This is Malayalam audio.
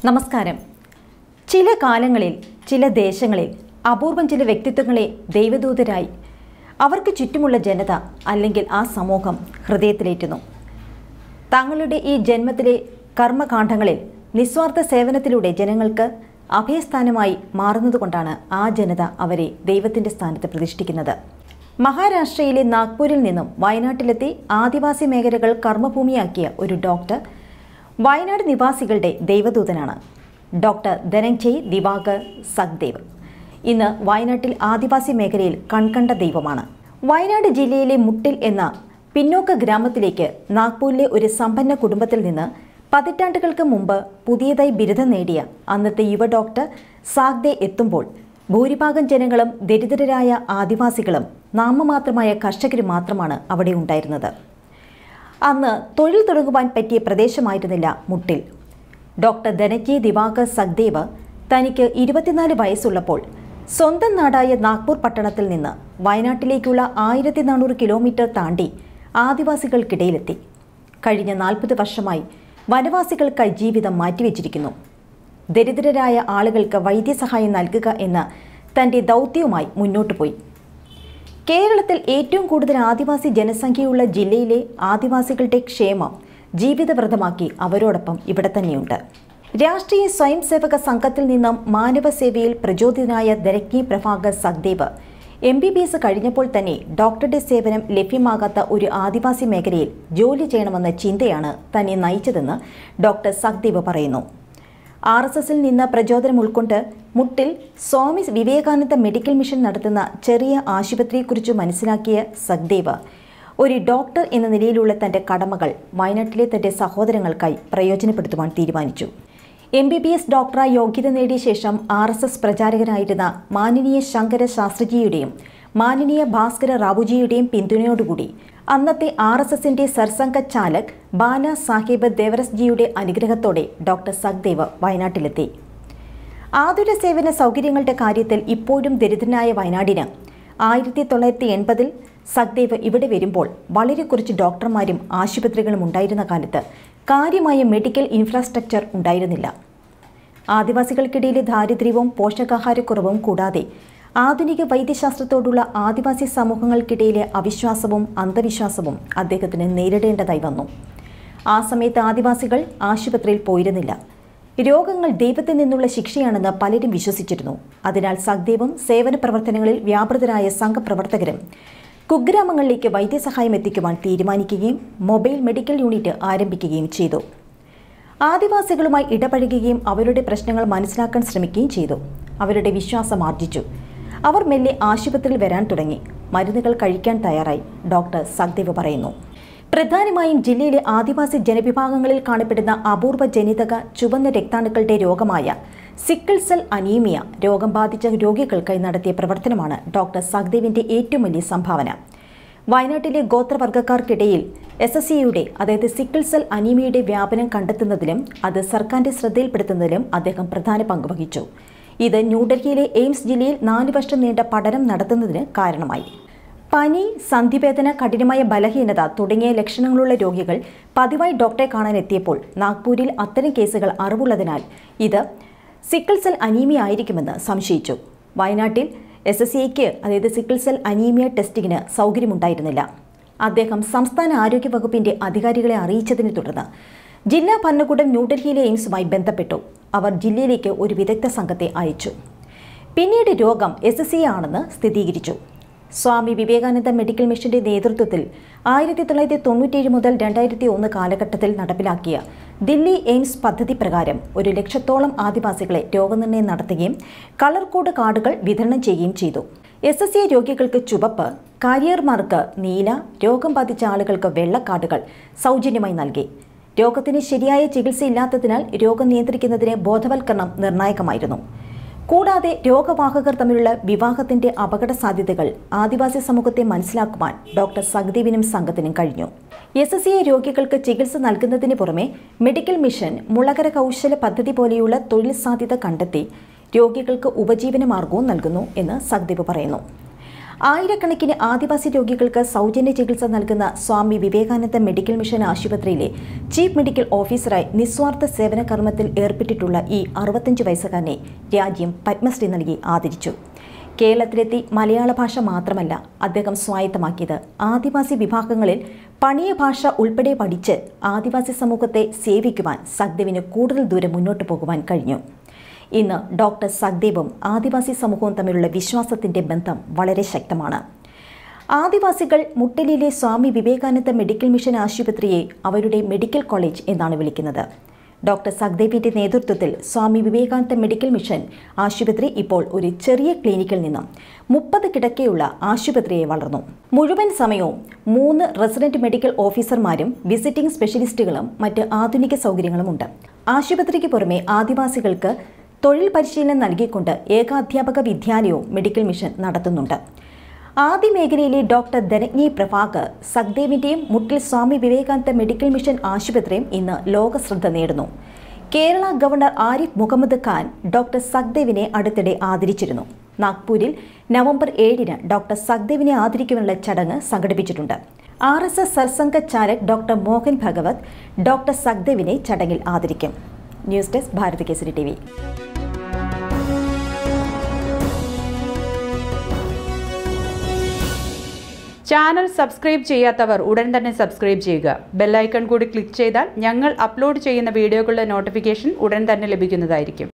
നമസ്കാരം ചില കാലങ്ങളിൽ ചില ദേശങ്ങളിൽ അപൂർവം ചില വ്യക്തിത്വങ്ങളെ ദൈവദൂതരായി അവർക്ക് ചുറ്റുമുള്ള ജനത അല്ലെങ്കിൽ ആ സമൂഹം ഹൃദയത്തിലേറ്റുന്നു തങ്ങളുടെ ഈ ജന്മത്തിലെ കർമ്മകാണ്ഡങ്ങളിൽ നിസ്വാർത്ഥ സേവനത്തിലൂടെ ജനങ്ങൾക്ക് അഭയസ്ഥാനമായി മാറുന്നതുകൊണ്ടാണ് ആ ജനത അവരെ ദൈവത്തിൻ്റെ സ്ഥാനത്ത് പ്രതിഷ്ഠിക്കുന്നത് മഹാരാഷ്ട്രയിലെ നാഗ്പൂരിൽ നിന്നും വയനാട്ടിലെത്തി ആദിവാസി മേഖലകൾ കർമ്മഭൂമിയാക്കിയ ഒരു ഡോക്ടർ വയനാട് നിവാസികളുടെ ദൈവദൂതനാണ് ഡോക്ടർ ധനഞ്ജയ് ദിവാകർ സഖ്ദേവ് ഇന്ന് വയനാട്ടിൽ ആദിവാസി മേഖലയിൽ കൺകണ്ട ദൈവമാണ് വയനാട് ജില്ലയിലെ മുട്ടിൽ എന്ന പിന്നോക്ക ഗ്രാമത്തിലേക്ക് നാഗ്പൂരിലെ ഒരു സമ്പന്ന കുടുംബത്തിൽ നിന്ന് പതിറ്റാണ്ടുകൾക്ക് മുമ്പ് പുതിയതായി ബിരുദം നേടിയ അന്നത്തെ യുവ ഡോക്ടർ സാഗ്ദെ എത്തുമ്പോൾ ഭൂരിഭാഗം ജനങ്ങളും ദരിദ്രരായ ആദിവാസികളും നാമമാത്രമായ കർഷകരും മാത്രമാണ് അവിടെ ഉണ്ടായിരുന്നത് അന്ന് തൊഴിൽ തുടങ്ങുവാൻ പറ്റിയ പ്രദേശമായിരുന്നില്ല മുട്ടിൽ ഡോക്ടർ ധനജി ദിവാകർ സഖ്ദേവ് തനിക്ക് ഇരുപത്തിനാല് വയസ്സുള്ളപ്പോൾ സ്വന്തം നാടായ നാഗ്പൂർ പട്ടണത്തിൽ നിന്ന് വയനാട്ടിലേക്കുള്ള ആയിരത്തി നാനൂറ് കിലോമീറ്റർ താണ്ടി ആദിവാസികൾക്കിടയിലെത്തി കഴിഞ്ഞ നാൽപ്പത് വർഷമായി വനവാസികൾക്കായി ജീവിതം മാറ്റിവെച്ചിരിക്കുന്നു ദരിദ്രരായ ആളുകൾക്ക് വൈദ്യസഹായം നൽകുക എന്ന തൻ്റെ ദൗത്യവുമായി മുന്നോട്ടു പോയി കേരളത്തിൽ ഏറ്റവും കൂടുതൽ ആദിവാസി ജനസംഖ്യയുള്ള ജില്ലയിലെ ആദിവാസികളുടെ ക്ഷേമം ജീവിതവ്രതമാക്കി അവരോടൊപ്പം ഇവിടെ തന്നെയുണ്ട് രാഷ്ട്രീയ സ്വയം സേവക സംഘത്തിൽ നിന്നും മാനവസേവയിൽ പ്രചോദിതനായ ദരജ്ഞി Prabhakar Sakhdev M B B S കഴിഞ്ഞപ്പോൾ തന്നെ ഡോക്ടറുടെ സേവനം ലഭ്യമാകാത്ത ഒരു ആദിവാസി മേഖലയിൽ ജോലി ചെയ്യണമെന്ന ചിന്തയാണ് തന്നെ നയിച്ചതെന്ന് ഡോക്ടർ സഖ്ദേവ് പറയുന്നു ആർ എസ് എസിൽ നിന്ന് പ്രചോദനം ഉൾക്കൊണ്ട് മുട്ടിൽ സ്വാമി വിവേകാനന്ദ മെഡിക്കൽ മിഷൻ നടത്തുന്ന ചെറിയ ആശുപത്രിയെക്കുറിച്ച് മനസ്സിലാക്കിയ സഖ്ദേവ് ഒരു ഡോക്ടർ എന്ന നിലയിലുള്ള തൻ്റെ കടമകൾ വയനാട്ടിലെ തൻ്റെ സഹോദരങ്ങൾക്കായി പ്രയോജനപ്പെടുത്തുവാൻ തീരുമാനിച്ചു എം ബി ബി എസ് ഡോക്ടറായി യോഗ്യത നേടിയ ശേഷം ആർ എസ് എസ് പ്രചാരകനായിരുന്ന മാനനീയ ശങ്കര ശാസ്ത്രിജിയുടെയും മാനനീയ ഭാസ്കര റാവുജിയുടെയും പിന്തുണയോടുകൂടി അന്നത്തെ ആർ എസ് എസിന്റെ സർസംഘ ചാലക് ബാല സാഹിബ് ദേവറസ്ജിയുടെ അനുഗ്രഹത്തോടെ ഡോക്ടർ സഖ്ദേവ് വയനാട്ടിലെത്തി ആതുര സേവന സൗകര്യങ്ങളുടെ കാര്യത്തിൽ ഇപ്പോഴും ദരിദ്രനായ വയനാടിന് ആയിരത്തി തൊള്ളായിരത്തി എൺപതിൽ സഖ്ദേവ് ഇവിടെ വരുമ്പോൾ വളരെ കുറച്ച് ഡോക്ടർമാരും ആശുപത്രികളും ഉണ്ടായിരുന്ന കാലത്ത് കാര്യമായ മെഡിക്കൽ ഇൻഫ്രാസ്ട്രക്ചർ ഉണ്ടായിരുന്നില്ല ആദിവാസികൾക്കിടയിലെ ദാരിദ്ര്യവും പോഷകാഹാരക്കുറവും കൂടാതെ ആധുനിക വൈദ്യശാസ്ത്രത്തോടുള്ള ആദിവാസി സമൂഹങ്ങൾക്കിടയിലെ അവിശ്വാസവും അന്ധവിശ്വാസവും അദ്ദേഹത്തിന് നേരിടേണ്ടതായി വന്നു ആ സമയത്ത് ആദിവാസികൾ ആശുപത്രിയിൽ പോയിരുന്നില്ല രോഗങ്ങൾ ദൈവത്തിൽ നിന്നുള്ള ശിക്ഷയാണെന്ന് പലരും വിശ്വസിച്ചിരുന്നു അതിനാൽ സഖ്ദേവും സേവന പ്രവർത്തനങ്ങളിൽ വ്യാപൃതരായ സംഘപ്രവർത്തകരും കുഗ്രാമങ്ങളിലേക്ക് വൈദ്യസഹായം എത്തിക്കുവാൻ തീരുമാനിക്കുകയും മൊബൈൽ മെഡിക്കൽ യൂണിറ്റ് ആരംഭിക്കുകയും ചെയ്തു ആദിവാസികളുമായി ഇടപഴകുകയും അവരുടെ പ്രശ്നങ്ങൾ മനസ്സിലാക്കാൻ ശ്രമിക്കുകയും ചെയ്തു അവരുടെ വിശ്വാസം ആർജിച്ചു അവർ മെല്ലെ ആശുപത്രിയിൽ വരാൻ തുടങ്ങി മരുന്നുകൾ കഴിക്കാൻ തയ്യാറായി ഡോക്ടർ സഖ്ദേവ് പറയുന്നു പ്രധാനമായും ജില്ലയിലെ ആദിവാസി ജനവിഭാഗങ്ങളിൽ കാണപ്പെടുന്ന അപൂർവ ജനിതക ചുവന്ന രക്താണുക്കളുടെ രോഗമായ സിക്കിൾ സെൽ അനീമിയ രോഗം ബാധിച്ച രോഗികൾക്കായി നടത്തിയ പ്രവർത്തനമാണ് ഡോക്ടർ സഖ്ദേവിന്റെ ഏറ്റവും വലിയ സംഭാവന വയനാട്ടിലെ ഗോത്രവർഗ്ഗക്കാർക്കിടയിൽ എസ് എസ് സിയുടെ അതായത് സിക്കിൾ സെൽ അനീമിയയുടെ വ്യാപനം കണ്ടെത്തുന്നതിലും അത് സർക്കാരിന്റെ ശ്രദ്ധയിൽപ്പെടുത്തുന്നതിലും അദ്ദേഹം പ്രധാന പങ്ക് വഹിച്ചു ഇത് ന്യൂഡൽഹിയിലെ എയിംസ് ജില്ലയിൽ നാല് വർഷം നീണ്ട പഠനം നടത്തുന്നതിന് കാരണമായി പനി സന്ധിവേദന കഠിനമായ ബലഹീനത തുടങ്ങിയ ലക്ഷണങ്ങളുള്ള രോഗികൾ പതിവായി ഡോക്ടറെ കാണാൻ എത്തിയപ്പോൾ നാഗ്പൂരിൽ അത്തരം കേസുകൾ അറിവുള്ളതിനാൽ ഇത് സിക്കിൾ സെൽ അനീമിയ ആയിരിക്കുമെന്ന് സംശയിച്ചു വയനാട്ടിൽ എസ് എസ് സിക്ക് അതായത് സിക്കിൾ സെൽ അനീമിയ ടെസ്റ്റിങ്ങിന് സൗകര്യമുണ്ടായിരുന്നില്ല അദ്ദേഹം സംസ്ഥാന ആരോഗ്യ വകുപ്പിന്റെ അധികാരികളെ അറിയിച്ചതിനെ തുടർന്ന് ജില്ലാ ഭരണകൂടം ന്യൂഡൽഹിയിലെ എയിംസുമായി ബന്ധപ്പെട്ടു അവർ ജില്ലയിലേക്ക് ഒരു വിദഗ്ധ സംഘത്തെ അയച്ചു പിന്നീട് രോഗം എസ് എസ് സി ആണെന്ന് സ്ഥിരീകരിച്ചു സ്വാമി വിവേകാനന്ദ മെഡിക്കൽ മിഷന്റെ നേതൃത്വത്തിൽ ആയിരത്തി തൊള്ളായിരത്തി തൊണ്ണൂറ്റേഴ് മുതൽ രണ്ടായിരത്തി ഒന്ന് കാലഘട്ടത്തിൽ നടപ്പിലാക്കിയ ദില്ലി എയിംസ് പദ്ധതി പ്രകാരം ഒരു ലക്ഷത്തോളം ആദിവാസികളെ രോഗനിർണയം നടത്തുകയും കളർ കോഡ് കാർഡുകൾ വിതരണം ചെയ്യുകയും ചെയ്തു എസ് എസ് സി രോഗികൾക്ക് ചുവപ്പ് കാരിയർമാർക്ക് നീല രോഗം ബാധിച്ച ആളുകൾക്ക് വെള്ള കാർഡുകൾ സൗജന്യമായി നൽകി രോഗത്തിന് ശരിയായ ചികിത്സയില്ലാത്തതിനാൽ രോഗം നിയന്ത്രിക്കുന്നതിന് ബോധവൽക്കരണം നിർണായകമായിരുന്നു കൂടാതെ രോഗവാഹകർ തമ്മിലുള്ള വിവാഹത്തിന്റെ അപകട സാധ്യതകൾ ആദിവാസി സമൂഹത്തെ മനസ്സിലാക്കുവാൻ ഡോക്ടർ സഖ്ദേവിനും സംഘത്തിനും കഴിഞ്ഞു എസ് എസ് സി രോഗികൾക്ക് ചികിത്സ നൽകുന്നതിന് പുറമെ മെഡിക്കൽ മിഷൻ മുളകര കൗശല പദ്ധതി പോലെയുള്ള തൊഴിൽ സാധ്യത കണ്ടെത്തി രോഗികൾക്ക് ഉപജീവന മാർഗവും നൽകുന്നു എന്ന് സഖ്ദേവ് പറയുന്നു ആയിരക്കണക്കിന് ആദിവാസി രോഗികൾക്ക് സൗജന്യ ചികിത്സ നൽകുന്ന സ്വാമി വിവേകാനന്ദ മെഡിക്കൽ മിഷൻ ആശുപത്രിയിലെ ചീഫ് മെഡിക്കൽ ഓഫീസറായി നിസ്വാർത്ഥ സേവന കർമ്മത്തിൽ ഏർപ്പെട്ടിട്ടുള്ള ഈ അറുപത്തഞ്ച് വയസ്സുകാരനെ രാജ്യം പത്മശ്രീ നൽകി ആദരിച്ചു കേരളത്തിലെത്തി മലയാള ഭാഷ മാത്രമല്ല അദ്ദേഹം സ്വായത്തമാക്കിയത് ആദിവാസി വിഭാഗങ്ങളിൽ പണിയ ഭാഷ ഉൾപ്പെടെ പഠിച്ച് ആദിവാസി സമൂഹത്തെ സേവിക്കുവാൻ സഖ്ദേവിന് കൂടുതൽ ദൂരം മുന്നോട്ട് പോകുവാൻ കഴിഞ്ഞു ഇന്ന് ഡോക്ടർ സഖ്ദേവും ആദിവാസി സമൂഹവും തമ്മിലുള്ള വിശ്വാസത്തിന്റെ ബന്ധം വളരെ ശക്തമാണ് ആദിവാസികൾ മുട്ടലിലെ സ്വാമി വിവേകാനന്ദ മെഡിക്കൽ മിഷൻ ആശുപത്രിയെ അവരുടെ മെഡിക്കൽ കോളേജ് എന്നാണ് വിളിക്കുന്നത് ഡോക്ടർ സഖ്ദേവിന്റെ നേതൃത്വത്തിൽ സ്വാമി വിവേകാനന്ദ മെഡിക്കൽ മിഷൻ ആശുപത്രി ഇപ്പോൾ ഒരു ചെറിയ ക്ലിനിക്കിൽ നിന്നും മുപ്പത് കിടക്കയുള്ള ആശുപത്രിയെ വളർന്നു മുഴുവൻ സമയവും മൂന്ന് റെസിഡന്റ് മെഡിക്കൽ ഓഫീസർമാരും വിസിറ്റിംഗ് സ്പെഷ്യലിസ്റ്റുകളും മറ്റ് ആധുനിക സൗകര്യങ്ങളുമുണ്ട് ആശുപത്രിക്ക് പുറമെ ആദിവാസികൾക്ക് തൊഴിൽ പരിശീലനം നൽകിക്കൊണ്ട് ഏകാധ്യാപക വിദ്യാലയവും മെഡിക്കൽ മിഷൻ നടത്തുന്നുണ്ട് ആദ്യ മേഖലയിലെ ഡോക്ടർ ധനജ്ഞി പ്രഭാകർ സഖ്ദേവിന്റെയും മുട്ടിൽ സ്വാമി വിവേകാനന്ദ മെഡിക്കൽ മിഷൻ ആശുപത്രിയും ഇന്ന് ലോക ശ്രദ്ധ നേടുന്നു കേരള ഗവർണർ ആരിഫ് മുഹമ്മദ് ഖാൻ ഡോക്ടർ സഖ്ദേവിനെ അടുത്തിടെ ആദരിച്ചിരുന്നു നാഗ്പൂരിൽ നവംബർ ഏഴിന് ഡോക്ടർ സഖ്ദേവിനെ ആദരിക്കുവാനുള്ള ചടങ്ങ് സംഘടിപ്പിച്ചിട്ടുണ്ട് R S S Sarsanghchalak doctor Mohan Bhagwat doctor സഖ്ദേവിനെ ചടങ്ങിൽ ആദരിക്കും news desk Bharat Kesari T channel subscribe ചെയ്യാത്തവർ ഉടൻ തന്നെ സബ്സ്ക്രൈബ് ചെയ്യുക ബെല്ലൈക്കൺ കൂടി ക്ലിക്ക് ചെയ്താൽ ഞങ്ങൾ അപ്ലോഡ് ചെയ്യുന്ന വീഡിയോകളുടെ നോട്ടിഫിക്കേഷൻ ഉടൻ തന്നെ ലഭിക്കുന്നതായിരിക്കും